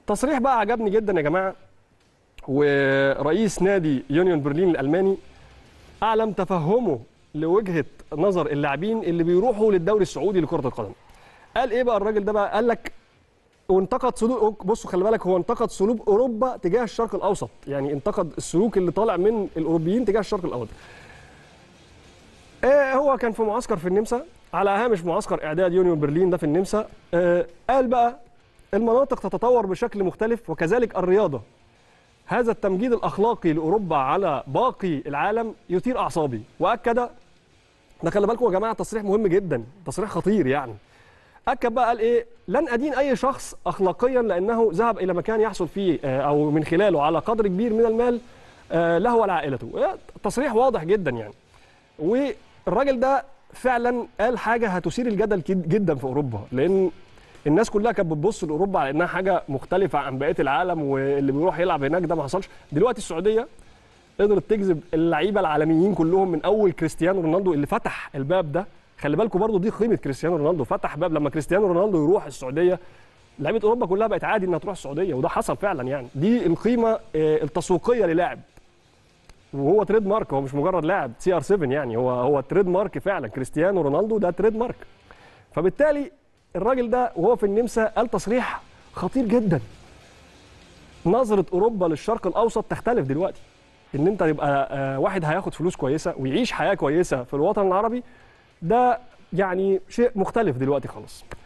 تصريح بقى عجبني جدا يا جماعه ورئيس نادي يونيون برلين الالماني اعلم تفهمه لوجهه نظر اللاعبين اللي بيروحوا للدوري السعودي لكره القدم قال ايه بقى الراجل ده بقى قال لك وانتقد سلوك بصوا خلي بالك هو انتقد سلوك اوروبا تجاه الشرق الاوسط يعني انتقد السلوك اللي طالع من الاوروبيين تجاه الشرق الاوسط آه هو كان في معسكر في النمسا على هامش معسكر اعداد يونيون برلين ده في النمسا آه قال بقى المناطق تتطور بشكل مختلف وكذلك الرياضه هذا التمجيد الاخلاقي لاوروبا على باقي العالم يثير اعصابي واكد ده خلي بالكم يا جماعه تصريح مهم جدا تصريح خطير يعني اكد بقى قال ايه لن ادين اي شخص اخلاقيا لانه ذهب الى مكان يحصل فيه آه، او من خلاله على قدر كبير من المال آه، له ولعائلته آه، تصريح واضح جدا يعني والراجل ده فعلا قال حاجه هتثير الجدل كد- جدا في اوروبا لان الناس كلها كانت بتبص لاوروبا على انها حاجه مختلفه عن بقيه العالم واللي بيروح يلعب هناك ده ما حصلش دلوقتي السعوديه قدرت تجذب اللعيبه العالميين كلهم من اول كريستيانو رونالدو اللي فتح الباب ده خلي بالكم برضو دي قيمه كريستيانو رونالدو فتح باب لما كريستيانو رونالدو يروح السعوديه لعيبه اوروبا كلها بقت عادي انها تروح السعوديه وده حصل فعلا يعني دي القيمه آه، التسويقيه للاعب وهو تريد مارك هو مش مجرد لاعب سي ار 7 يعني هو هو تريد مارك فعلا كريستيانو رونالدو ده تريد مارك فبالتالي الراجل ده وهو في النمسا قال تصريح خطير جدا نظره اوروبا للشرق الاوسط تختلف دلوقتي ان انت يبقى آه، واحد هياخد فلوس كويسه ويعيش حياه كويسه في الوطن العربي ده يعني شيء مختلف دلوقتي خالص